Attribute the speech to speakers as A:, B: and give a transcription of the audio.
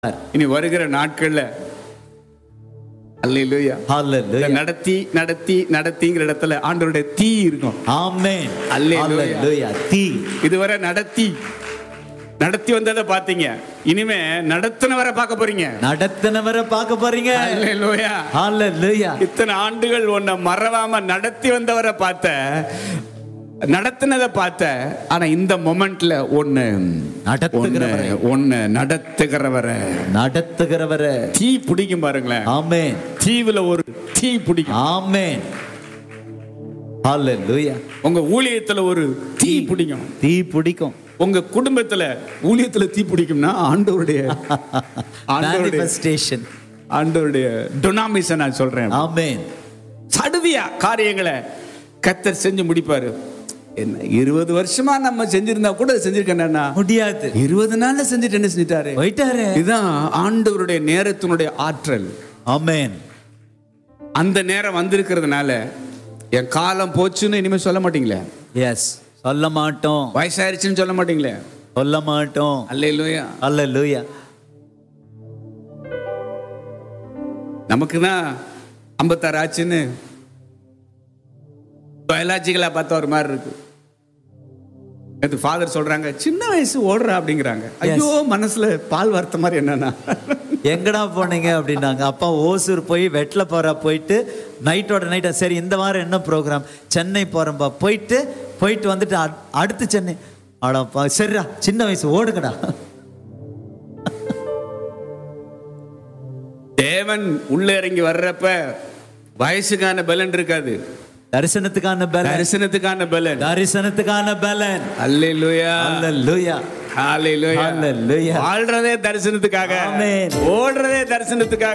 A: இனி வருகிற நாட்கள்ல அல்லேலூயா இந்த
B: Hallelujah.
A: நடத்தி நடத்தி நடத்திங்கிற இடத்துல ஆண்டவருடைய தீ இருக்கும்
B: Amen.
A: Hallelujah.
B: Hallelujah. தீ
A: இதுவரை நடத்தி நடத்தி வந்ததை பாத்தீங்க இனிமே நடத்தினவரை பார்க்க போறீங்க
B: நடத்தினவரை பார்க்க போறீங்க
A: அல்லேலூயா
B: Hallelujah.
A: இத்தனை ஆண்டுகள் உன்னை மறவாம நடத்தி வந்தவரை பார்த்த நடத்தினதை பார்த்த ஆனா இந்த மொமெண்ட்ல ஒண்ணு
B: நடத்துகிறவரை.
A: ஒண்ணு ஒண்ணு நடத்துகிறவரை
B: நடத்துகிறவரை
A: தீ பிடிக்கும் பாருங்களேன்
B: ஆமென்
A: தீவுல ஒரு தீ பிடிக்கும்
B: ஆமென் Hallelujah.
A: உங்க ஊழியத்துல ஒரு தீ பிடிக்கும்
B: தீ பிடிக்கும்
A: உங்க குடும்பத்துல ஊழியத்துல தீ பிடிக்கும்னா ஆண்டவருடைய ஆண்டவருடைய
B: manifestation
A: ஆண்டவருடைய டொனாமிஸை நான் சொல்றேன்
B: ஆமென்
A: சடுதியா காரியங்களை கத்தர் செஞ்சு முடிப்பாரு என்ன இருபது வருஷமா நம்ம செஞ்சிருந்தா கூட செஞ்சிருக்கேன்னா
B: முடியாது
A: இருபது நாள்ல செஞ்சுட்டு என்ன செஞ்சிட்டாரு
B: போயிட்டாரு
A: இதுதான் ஆண்டவருடைய நேரத்தினுடைய ஆற்றல்
B: ஆமென்
A: அந்த நேரம் வந்திருக்கிறதுனால என் காலம் போச்சுன்னு இனிமே சொல்ல மாட்டீங்களே
B: எஸ் சொல்ல மாட்டோம்
A: வயசாயிருச்சுன்னு சொல்ல மாட்டீங்களே
B: சொல்ல மாட்டோம்
A: அல்லேலூயா
B: Hallelujah.
A: நமக்கு தான் ஐம்பத்தாறு ஆச்சுன்னு பயாலஜிக்கலா பார்த்தா ஒரு மாதிரி இருக்கு நேத்து ஃபாதர் சொல்றாங்க சின்ன வயசு ஓடுறா அப்படிங்கிறாங்க ஐயோ மனசுல பால் வார்த்த மாதிரி என்னன்னா
B: எங்கடா போனீங்க அப்படின்னாங்க அப்பா ஓசூர் போய் வெட்டில போறா போயிட்டு நைட்டோட நைட்டா சரி இந்த வாரம் என்ன ப்ரோக்ராம் சென்னை போறேன்பா போயிட்டு போயிட்டு வந்துட்டு அட்- அடுத்து சென்னை அடப்பா சரிடா சின்ன வயசு ஓடுங்கடா
A: தேவன் உள்ள இறங்கி வர்றப்ப வயசுக்கான பலன் இருக்காது
B: தரிசனத்துக்கான பலன்
A: தரிசனத்துக்கான பலன்
B: தரிசனத்துக்கான பலன்
A: அல்லேலூயா
B: Hallelujah.
A: ஹalleluya
B: Hallelujah.
A: வாழ்றதே தரிசனத்துக்காக
B: Amen.
A: ஓடுறதே தரிசனத்துக்காக